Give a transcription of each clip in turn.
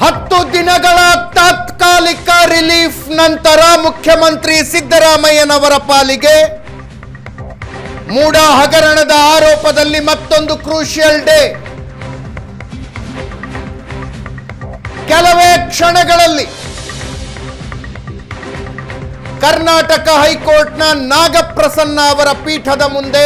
ಹತ್ತು ದಿನಗಳ ತಾತ್ಕಾಲಿಕ ರಿಲೀಫ್ ನಂತರ ಮುಖ್ಯಮಂತ್ರಿ ಸಿದ್ದರಾಮಯ್ಯನವರ ಪಾಲಿಗೆ ಮೂಡ ಹಗರಣದ ಆರೋಪದಲ್ಲಿ ಮತ್ತೊಂದು ಕ್ರೂಷಿಯಲ್ ಡೇ ಕೆಲವೇ ಕ್ಷಣಗಳಲ್ಲಿ ಕರ್ನಾಟಕ ಹೈಕೋರ್ಟ್ನ ನಾಗಪ್ರಸನ್ನ ಅವರ ಪೀಠದ ಮುಂದೆ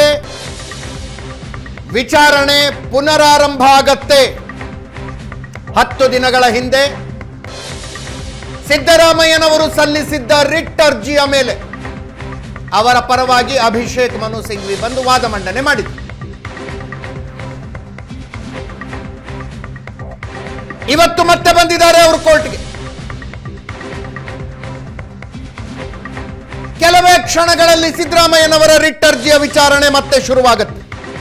ವಿಚಾರಣೆ ಪುನರಾರಂಭ ಆಗತ್ತೆ ಹತ್ತು ದಿನಗಳ ಹಿಂದೆ ಸಿದ್ದರಾಮಯ್ಯನವರು ಸಲ್ಲಿಸಿದ್ದ ರಿಟ್ ಅರ್ಜಿಯ ಮೇಲೆ ಅವರ ಪರವಾಗಿ ಅಭಿಷೇಕ್ ಮನು ಸಿಂಘ್ವಿ ಬಂದು ವಾದ ಮಂಡನೆ ಮಾಡಿದರು ಇವತ್ತು ಮತ್ತೆ ಬಂದಿದ್ದಾರೆ ಅವರು ಕೋರ್ಟ್ಗೆ ಕೆಲವೇ ಕ್ಷಣಗಳಲ್ಲಿ ಸಿದ್ದರಾಮಯ್ಯನವರ ರಿಟ್ ಅರ್ಜಿಯ ವಿಚಾರಣೆ ಮತ್ತೆ ಶುರುವಾಗುತ್ತೆ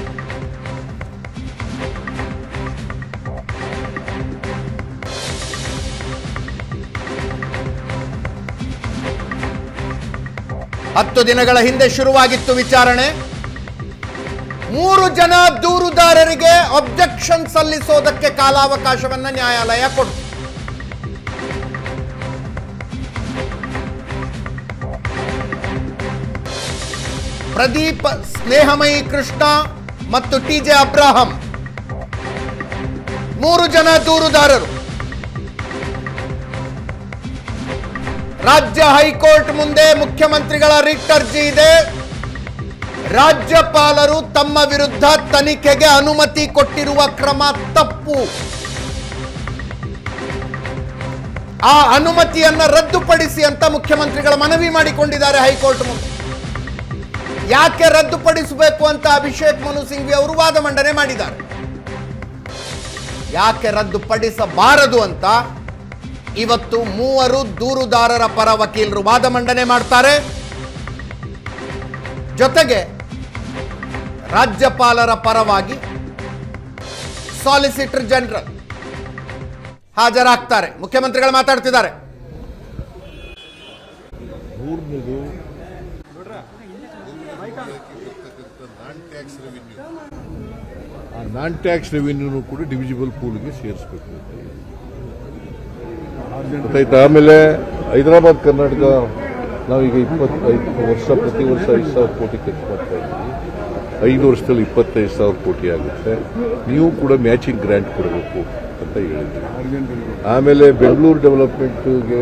ಹತ್ತು ದಿನಗಳ ಹಿಂದೆ ಶುರುವಾಗಿತ್ತು ವಿಚಾರಣೆ ಮೂರು ಜನ ದೂರುದಾರರಿಗೆ ಅಬ್ಜೆಕ್ಷನ್ ಸಲ್ಲಿಸೋದಕ್ಕೆ ಕಾಲಾವಕಾಶವನ್ನ ನ್ಯಾಯಾಲಯ ಕೊಡ್ತು ಪ್ರದೀಪ್ ಸ್ನೇಹಮಯಿ ಕೃಷ್ಣ ಮತ್ತು ಟಿ ಜೆ ಅಬ್ರಾಹಂ ಮೂರು ಜನ ದೂರುದಾರರು ರಾಜ್ಯ ಹೈಕೋರ್ಟ್ ಮುಂದೆ ಮುಖ್ಯಮಂತ್ರಿಗಳ ರಿಟ್ ಅರ್ಜಿ ಇದೆ ರಾಜ್ಯಪಾಲರು ತಮ್ಮ ವಿರುದ್ಧ ತನಿಖೆಗೆ ಅನುಮತಿ ಕೊಟ್ಟಿರುವ ಕ್ರಮ ತಪ್ಪು ಆ ಅನುಮತಿಯನ್ನ ರದ್ದುಪಡಿಸಿ ಅಂತ ಮುಖ್ಯಮಂತ್ರಿಗಳ ಮನವಿ ಮಾಡಿಕೊಂಡಿದ್ದಾರೆ ಹೈಕೋರ್ಟ್ ಮುಂದೆ ಯಾಕೆ ರದ್ದುಪಡಿಸಬೇಕು ಅಂತ ಅಭಿಷೇಕ್ ಮನು ಸಿಂಘ್ವಿ ಅವರು ವಾದ ಮಂಡನೆ ಮಾಡಿದ್ದಾರೆ ಯಾಕೆ ರದ್ದುಪಡಿಸಬಾರದು ಅಂತ ಇವತ್ತು ಮೂವರು ದೂರುದಾರರ ಪರ ವಕೀಲರು ವಾದ ಮಂಡನೆ ಮಾಡ್ತಾರೆ ಜೊತೆಗೆ ರಾಜ್ಯಪಾಲರ ಪರವಾಗಿ ಸಾಲಿಸಿಟರ್ ಜನರಲ್ ಹಾಜರಾಗ್ತಾರೆ ಮುಖ್ಯಮಂತ್ರಿಗಳು ಮಾತಾಡ್ತಿದ್ದಾರೆ ಮೂರನೇದು ಆ ನಾನ್ ಟ್ಯಾಕ್ಸ್ ರೆವಿನ್ಯೂನು ಕೂಡ ಡಿವಿಜಿಬಲ್ ಪೂಲ್ಗೆ ಸೇರಿಸಬೇಕು ಗೊತ್ತಾಯ್ತಾ ಆಮೇಲೆ ಹೈದರಾಬಾದ್ ಕರ್ನಾಟಕ ನಾವೀಗ ಇಪ್ಪತ್ತೈದು ವರ್ಷ ಪ್ರತಿ ವರ್ಷ ಐದು ಸಾವಿರ ಕೋಟಿ ಖರ್ಚು ಮಾಡ್ತಾ ಇದ್ದೀವಿ ಐದು ವರ್ಷದಲ್ಲಿ ಇಪ್ಪತ್ತೈದು ಸಾವಿರ ಕೋಟಿ ಆಗುತ್ತೆ ನೀವು ಕೂಡ ಮ್ಯಾಚಿಂಗ್ ಗ್ರ್ಯಾಂಟ್ ಕೊಡಬೇಕು ಅಂತ ಹೇಳಿದ್ವಿ ಆಮೇಲೆ ಬೆಂಗಳೂರು ಡೆವಲಪ್ಮೆಂಟ್ಗೆ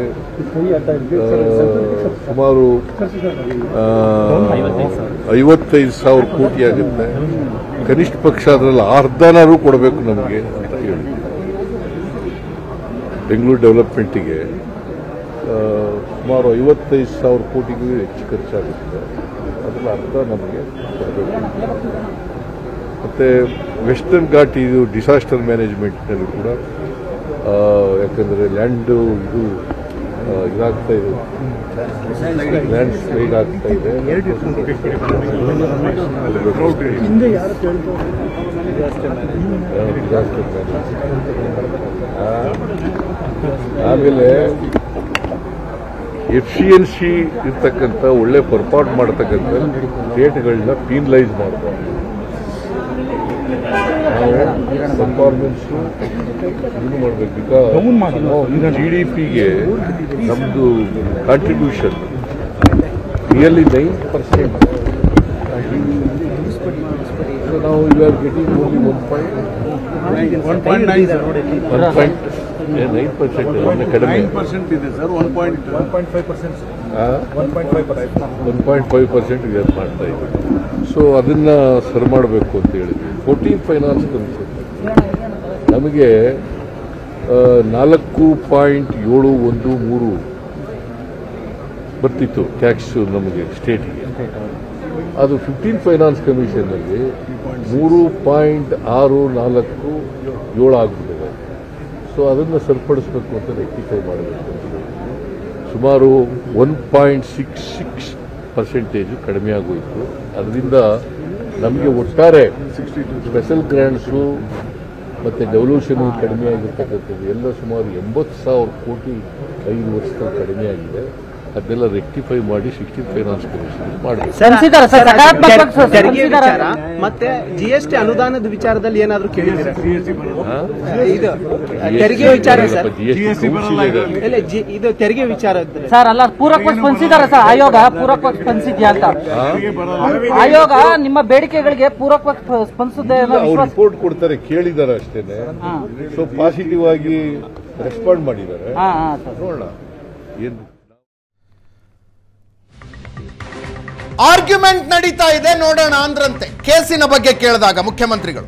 ಸುಮಾರು ಆ, ಐವತ್ತೈದು ಸಾವಿರ ಕೋಟಿ ಆಗುತ್ತೆ ಕನಿಷ್ಠ ಪಕ್ಷ ಅದರಲ್ಲಿ ಅರ್ಧನಾರು ಕೊಡಬೇಕು ನಮಗೆ ಅಂತ ಹೇಳಿದ್ವಿ ಬೆಂಗಳೂರು ಡೆವಲಪ್ಮೆಂಟಿಗೆ ಆ, ಸುಮಾರು ಐವತ್ತೈದು ಸಾವಿರ ಕೋಟಿಗೂ ಹೆಚ್ಚು ಖರ್ಚಾಗುತ್ತೆ ಅದರಲ್ಲಿ ಅರ್ಧ ನಮಗೆ ಕೊಡಬೇಕು ಮತ್ತು ವೆಸ್ಟರ್ನ್ ಘಾಟ್ ಇದು ಡಿಸಾಸ್ಟರ್ ಮ್ಯಾನೇಜ್ಮೆಂಟ್ನಲ್ಲಿ ಕೂಡ ಆ, ಯಾಕಂದರೆ ಲ್ಯಾಂಡು ಇದು ಆ, ಇದಾಗ್ತಾ ಇದೆ ಲ್ಯಾಂಡ್ ಸ್ಲೈಡ್ ಆಗ್ತಾ ಇದೆ ಹಿಂದೆ ಯಾರು ಡಿಸಾಸ್ಟರ್ ಮ್ಯಾನೇಜ್ಮೆಂಟ್ ಆಮೇಲೆ ಎಫಿಷಿಯನ್ಸಿ ಇರ್ತಕ್ಕಂಥ ಒಳ್ಳೆ ಪರ್ಫಾರ್ಮ್ ಮಾಡತಕ್ಕಂಥ ಸ್ಟೇಟ್ಗಳನ್ನ ಪೀನಲೈಸ್ ಮಾಡಬಾರ್ದು ನಾವು ಪರ್ಫಾರ್ಮೆನ್ಸ್ ಇದು ಮಾಡಬೇಕು ಈಗ ಜಿ ಡಿ ಪಿಗೆ ನಮ್ಮದು ಕಾಂಟ್ರಿಬ್ಯೂಷನ್ ನಿಯರ್ಲಿ ನೈನ್ ಪರ್ಸೆಂಟ್ ನಾವು ಇವಾಗ getting only one point one point nine sir one point nine percent ಕಡಿಮೆ ನೈನ್ ಪರ್ಸೆಂಟ್ ಇದೆ sir one point one point five percent one point five percent one point five percent ಇದು ಮಾಡ್ತಾ ಇದ್ದೀವಿ so ಅದನ್ನ ಸರಿ ಮಾಡಬೇಕು ಅಂತ ಹೇಳಿದ್ವಿ ಫೋರ್ಟೀನ್ ಫೈನಾನ್ಸ್ ಕಮಿಷನ್ ನಮಗೆ ಆ, ನಾಲ್ಕು ಪಾಯಿಂಟ್ ಏಳು ಒಂದು ಮೂರು ಬರ್ತಿತ್ತು ಟ್ಯಾಕ್ಸ್ ನಮಗೆ ಸ್ಟೇಟ್ಗೆ ಅದು ಫಿಫ್ಟೀನ್ ಫೈನಾನ್ಸ್ ಕಮಿಷನ್ನಲ್ಲಿ ಮೂರು ಪಾಯಿಂಟ್ ಆರು ನಾಲ್ಕು ಏಳು ಆಗ್ಬಿಟ್ಟಿದೆ ಸೊ ಅದನ್ನು ಸರಿಪಡಿಸ್ಬೇಕು ಅಂತ ರೆಕ್ಟಿಫೈ ಮಾಡಬೇಕು ಅಂತ ಹೇಳಿ. ಸುಮಾರು one point six six percentage ಕಡಿಮೆ ಆಗೋಯಿತು ಅದರಿಂದ ನಮಗೆ ಒಟ್ಟಾರೆ ಸ್ಪೆಷಲ್ ಗ್ರ್ಯಾಂಡ್ಸು ಮತ್ತು ಡೆವಲ್ಯೂಷನ್ ಕಡಿಮೆ ಆಗಿರ್ತಕ್ಕಂಥದ್ದು ಎಲ್ಲ ಸುಮಾರು ಎಂಬತ್ತು ಸಾವಿರ ಕೋಟಿ ಐದು ವರ್ಷದಲ್ಲಿ ಕಡಿಮೆ ಆಗಿದೆ ಅದನ್ನೆಲ್ಲ ರೆಕ್ಟಿಫೈ ಮಾಡಿ ಸಿಕ್ಸ್ಟೀನ್ ಫೈನಾನ್ಸ್ ಕಮಿಷನ್ ಮಾಡಬೇಕು ಸ್ಪಂದಿಸಿದ್ದಾರೆ ಸರ್ ಸಕಾರಾತ್ಮಕ ತೆರಿಗೆ ಸ್ಪಂದಿಸಿದ್ದಾರೆ. ವಿಚಾರ ಮತ್ತೆ ಜಿಎಸ್ಟಿ ಅನುದಾನದ ವಿಚಾರದಲ್ಲಿ ಏನಾದ್ರು ಕೇಳಿದ್ರೆ ಇದು ತೆರಿಗೆ ವಿಚಾರ ಸರ್ ಇಲ್ಲ ಜಿ- ಇದು ತೆರಿಗೆ ವಿಚಾರ ಇದ್ರೆ ಸರ್ ಅಲ್ಲ ಪೂರಕವಾಗಿ ಸ್ಪಂದಿಸಿದ್ದಾರೆ ಸರ್ ಆಯೋಗ ಪೂರಕವಾಗಿ ಸ್ಪಂದಿಸಿದ್ಯಾ ಅಂತ ಆಯೋಗ ನಿಮ್ಮ ಬೇಡಿಕೆಗಳಿಗೆ ಪೂರಕವಾಗಿ ಸ್ಪ- ಸ್ಪಂದಿಸಿದೆ ಅನ್ನೋ ಅವ್ರು ವಿಶ್ವಾಸ ರಿಪೋರ್ಟ್ ಕೊಡ್ತಾರೆ ಕೇಳಿದ್ದಾರೆ ಅಷ್ಟೇನೆ ಹಾ. ಸೊ ಪಾಸಿಟಿವ್ ಆಗಿ ರೆಸ್ಪಾಂಡ್ ಮಾಡಿದ್ದಾರೆ ಹಾ ಹಾ ಸರ್ ನೋಡೋಣ ಏನು ಆರ್ಗ್ಯುಮೆಂಟ್ ನಡೀತಾ ಇದೆ ನೋಡೋಣ ಅಂದ್ರಂತೆ ಕೇಸಿನ ಬಗ್ಗೆ ಕೇಳಿದಾಗ ಮುಖ್ಯಮಂತ್ರಿಗಳು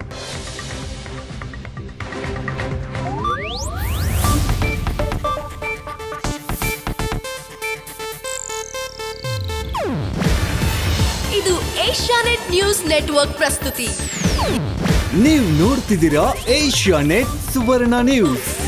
ಇದು ಏಷ್ಯಾನೆಟ್ ನ್ಯೂಸ್ ನೆಟ್ವರ್ಕ್ ಪ್ರಸ್ತುತಿ ನೀವು ನೋಡ್ತಿದ್ದೀರಾ ಏಷ್ಯಾ ನೆಟ್ ಸುವರ್ಣ ನ್ಯೂಸ್